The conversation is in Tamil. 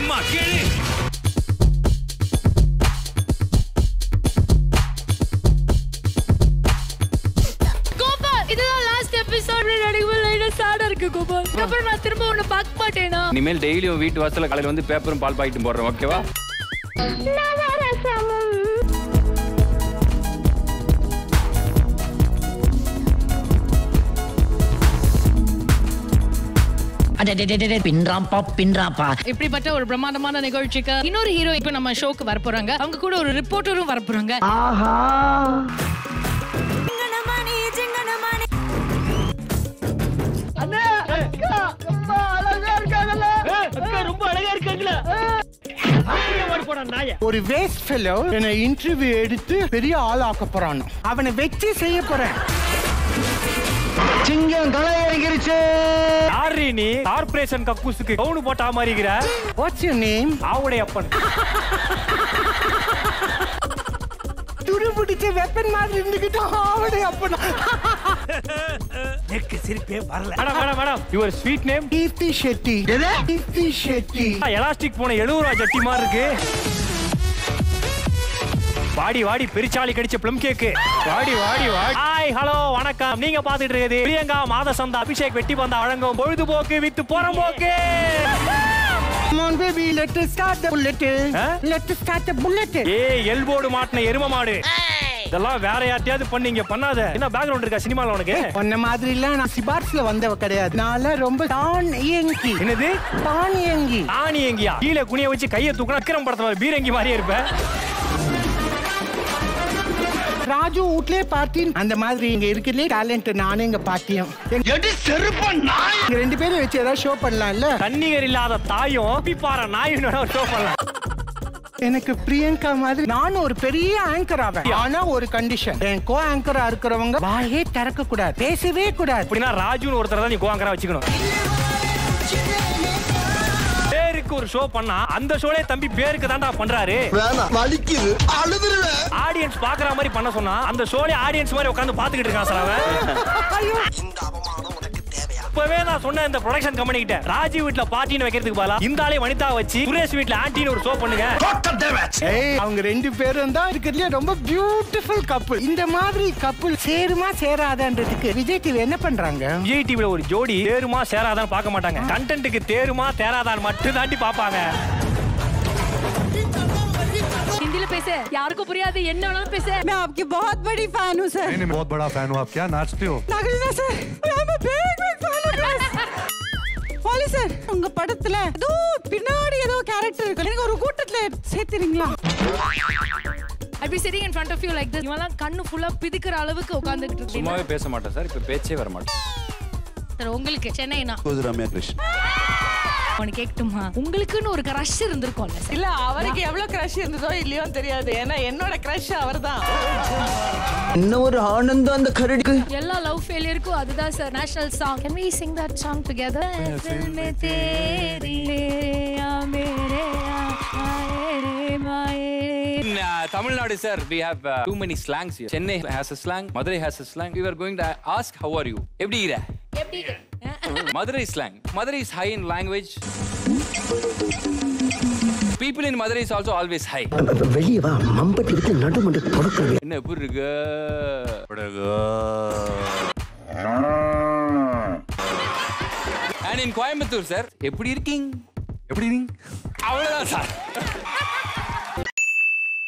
அம்மா கேளு கோபால் இதுதான் லாஸ்ட் எபிசோட் நடிக்கும் லைனா சாடா இருக்கு கோபால் அப்புறம் நான் திரும்ப உன்னை பார்க்க மாட்டேனா இனிமேல் டெய்லியும் வீட்டு வாசல்ல காலையில வந்து பேப்பரும் பால் பாக்கெட்டும் போடுறேன் ஓகேவா பின்றாம்பா பின்றாம்பா இப்படிப்பட்ட ஒரு பிரம்மாண்டமான நிகழ்ச்சிக்கு இன்னொரு ஹீரோ இப்ப நம்ம ஷோக்கு வர போறாங்க அவங்க கூட ஒரு ரிப்போர்ட்டரும் வர போறாங்க ஆஹா ஒரு வேஸ்ட் ஃபெலோ என்னை இன்டர்வியூ எடுத்து பெரிய ஆள் ஆக்க போறான் அவனை வச்சு செய்ய போறேன் சிங்கம் களை இறங்கிருச்சு யாரு நீ கார்பரேஷன் கக்கூசுக்கு கவுனு போட்டா மாறிக்கிற வாட்ஸ் யூர் நேம் ஆவுடைய அப்பன் துரு பிடிச்ச வெப்பன் மாதிரி இருந்துகிட்டு அவனே அப்பனா எனக்கு சிரிப்பே வரல madam madam madam your sweet name Keerthi Shetty Keerthi Shetty elastic போன எழுபது ரூபா ஜட்டி மாதிரி இருக்கு வாடி வாடி பெரிச்சாளி கடிச்ச ப்ளம் கேக்கு வாடி வாடி வாடி ஹாய் ஹலோ வணக்கம் நீங்க பாத்துட்டு இருக்குது பிரியங்கா மாத சந்தா அபிஷேக் வெட்டி பந்தா வழங்கும் பொழுதுபோக்கு வித்து போறம்போக்கு Come on baby, let us start the bullet. Huh? Let us start the bullet. ஏய் எல்போர்டு மாட்டின எரும மாடு இதெல்லாம் வேற யார்ட்டையாவது பண்ணீங்க பண்ணாத என்ன பேக்ரவுண்ட் இருக்கா சினிமால உனக்கு உன்ன மாதிரி எல்லாம் நான் சிபார்ஸ்ல வந்தவ கிடையாது நான் ரொம்ப தான் இயங்கி என்னது தான் இயங்கி ஆணி எங்கயா கீழே குனிய வச்சு கையை தூக்கினா அக்கிரம் படத்துல பீரங்கி மாதிரியே இருப்ப ராஜு வீட்லயே பார்ட்டி அந்த மாதிரி இங்க இருக்கிறதுலே டேலண்ட் நானே எங்க பாட்டியும் எங்க ரெண்டு பேரும் வச்சு ஏதாவது ஷோ பண்ணலாம்ல தண்ணிகர் இல்லாத தாயும் பிப்பாற நாயும் ஷோ பண்ணலாம் எனக்கு பிரியங்கா மாதிரி நானும் ஒரு பெரிய ஆங்கர் ஆவேன் ஆனா ஒரு கண்டிஷன் என் கோ ஆங்கரா இருக்கிறவங்க வாயே திறக்க கூடாது பேசவே கூடாது அப்படின்னா ராஜுன்னு ஒருத்தர் தான் நீ கோவாங்கரா வச்சுக்கணும் பேருக்கு ஒரு ஷோ பண்ணா அந்த ஷோலே தம்பி பேருக்கு தான்டா பண்றாரு ஆடியன்ஸ் பாக்குற மாதிரி பண்ண சொன்னா அந்த ஷோலே ஆடியன்ஸ் மாதிரி உட்கார்ந்து பாத்துக்கிட்டு இருக்கான் சார் அவன் இப்பவே நான் சொன்ன இந்த ப்ரொடக்ஷன் கம்பெனி கிட்ட ராஜி வீட்ல பார்ட்டின்னு வைக்கிறதுக்கு பதிலா இந்த ஆளே வனிதா வச்சு சுரேஷ் வீட்ல ஆன்டின்னு ஒரு ஷோ பண்ணுங்க ஏய் அவங்க ரெண்டு பேரும் தான் இருக்கிறதுலே ரொம்ப பியூட்டிஃபுல் கப்புள் இந்த மாதிரி கப்புள் சேருமா சேராதான்றதுக்கு விஜய் டிவி என்ன பண்றாங்க விஜய் டிவில ஒரு ஜோடி தேருமா சேராதான்னு பார்க்க மாட்டாங்க கண்டென்ட்டுக்கு தேருமா தேராதான்னு மட்டும் தாண்டி பார்ப்பாங்க ஹிந்தில பேச யாருக்கும் புரியாது என்ன வேணாலும் பேச मैं आपकी बहुत बड़ी फैन हूँ सर नहीं नहीं बहुत बड़ा फैन हूँ आप क्या नाचते हो நகலினா sir I'm a big big fan of yours. Vaali sir உங்க படத்துல ஏதோ பின்னாடி ஏதோ கேரக்டர் இருக்கு எனக்கு ஒரு கூட்டத்துல சேர்த்துறீங்களா I'll be sitting in front of you like this இவெல்லாம் கண்ணு ஃபுல்லா பிதிக்கிற அளவுக்கு உட்கார்ந்துகிட்டு இருக்கீங்க சும்மாவே பேச மாட்டேன் சார் இப்ப பேச்சே வர மாட்டேன் சார் உங்களுக்கு சென்னைனா रम्या कृष्ण உனக்கு கேட்கட்டுமா உங்களுக்குன்னு ஒரு கிரஷ் இருந்திருக்கும்ல சார் இல்ல அவருக்கு எவ்வளவு கிரஷ் இருந்ததோ இல்லையோ தெரியாது ஏன்னா என்னோட கிரஷ் அவர்தான் என்ன ஒரு ஆனந்தம் அந்த கரடிக்கு எல்லா லவ் ஃபெயிலியருக்கும் அதுதான் sir national song can we sing that song together दिल में तेरी या मेरे आए रे माए In uh, Tamil Nadu, sir, we have uh, too many slangs here. Chennai has a slang, Madurai has a slang. We were going to ask, how are you? எப்படி இர? Madurai slang. Madurai is high in language. People in Madurai is also always high. வெளியே வா மம்பட்டி எடுத்து நடுமண்டு தொடக்க என்ன எப்படி இருக்கு? And in Coimbatore, sir, எப்படி இருக்கீங்க? எப்படி நீங்க அவ்வளவுதான் சார்